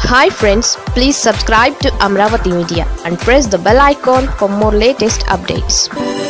hi friends please subscribe to Amaravati media and press the bell icon for more latest updates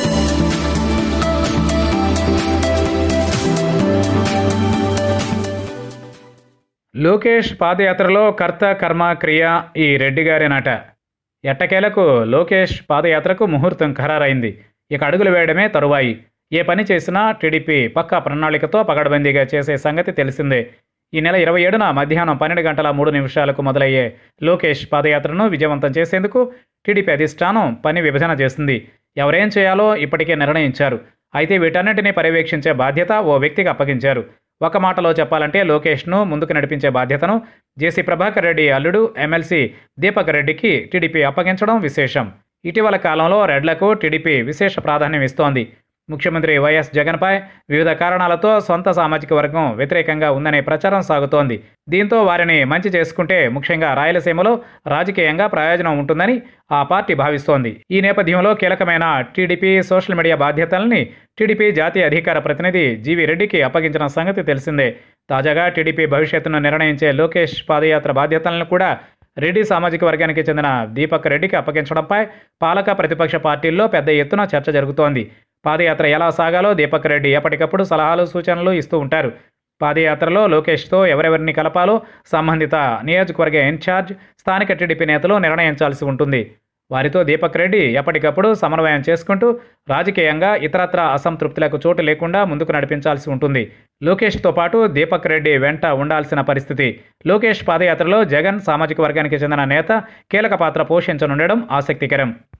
Lokesh పాదయాత్రలో కర్త కర్మ క్రియ ఈ రెడ్డి గారేనట ఎట్టకేలకు లోకేష్ పాదయాత్రకు ముహూర్తం ఖరారైంది ఇక అడుగులు వేయడమే తరువాయి ఏ పని చేసినా టీడీపీ పక్కా ప్రణాళికతో పగడబందీగా చేసే సంగతి తెలిసిందే ఈ నెల ఇరవై ఏడున మధ్యాహ్నం పన్నెండు గంటల మూడు నిమిషాలకు మొదలయ్యే లోకేష్ పాదయాత్రను విజయవంతం చేసేందుకు టీడీపీ అధిష్టానం పని విభజన చేసింది ఎవరేం చేయాలో ఇప్పటికే నిర్ణయించారు అయితే వీటన్నిటిని పర్యవేక్షించే బాధ్యత ఓ వ్యక్తికి అప్పగించారు ఒక మాటలో చెప్పాలంటే లోకేష్ను ముందుకు నడిపించే బాధ్యతను జేసీ ప్రభాకర్ రెడ్డి అల్లుడు ఎమ్మెల్సీ దీపక్ రెడ్డికి టీడీపీ అప్పగించడం విశేషం ఇటీవల కాలంలో రెడ్లకు టీడీపీ విశేష ప్రాధాన్యం ఇస్తోంది ముఖ్యమంత్రి వైఎస్ జగన్పై వివిధ కారణాలతో సొంత సామాజిక వర్గం వ్యతిరేకంగా ఉందనే ప్రచారం సాగుతోంది దీంతో వారిని మంచి చేసుకుంటే ముఖ్యంగా రాయలసీమలో రాజకీయంగా ప్రయోజనం ఉంటుందని ఆ పార్టీ భావిస్తోంది ఈ నేపథ్యంలో కీలకమైన టీడీపీ సోషల్ మీడియా బాధ్యతల్ని టీడీపీ జాతీయ అధికార ప్రతినిధి జీవీ రెడ్డికి అప్పగించిన సంగతి తెలిసిందే తాజాగా టీడీపీ భవిష్యత్తును నిర్ణయించే లోకేష్ పాదయాత్ర బాధ్యతలను కూడా రెడ్డి సామాజిక వర్గానికి చెందిన దీపక్ రెడ్డికి అప్పగించడంపై పాలక ప్రతిపక్ష పార్టీల్లో పెద్ద ఎత్తున చర్చ జరుగుతోంది పాదయాత్ర ఎలా సాగాలో దీపక్ రెడ్డి ఎప్పటికప్పుడు సలహాలు సూచనలు ఇస్తూ ఉంటారు పాదయాత్రలో లోకేష్తో ఎవరెవరిని కలపాలో సంబంధిత నియోజకవర్గ ఇన్ఛార్జ్ స్థానిక టీడీపీ నేతలు నిర్ణయించాల్సి ఉంటుంది వారితో దీపక్ రెడ్డి ఎప్పటికప్పుడు సమన్వయం చేసుకుంటూ రాజకీయంగా ఇతరత్ర అసంతృప్తులకు చోటు లేకుండా ముందుకు నడిపించాల్సి ఉంటుంది లోకేష్తో పాటు దీపక్ రెడ్డి వెంట ఉండాల్సిన పరిస్థితి లోకేష్ పాదయాత్రలో జగన్ సామాజిక వర్గానికి చెందిన నేత కీలక పాత్ర పోషించనుండడం ఆసక్తికరం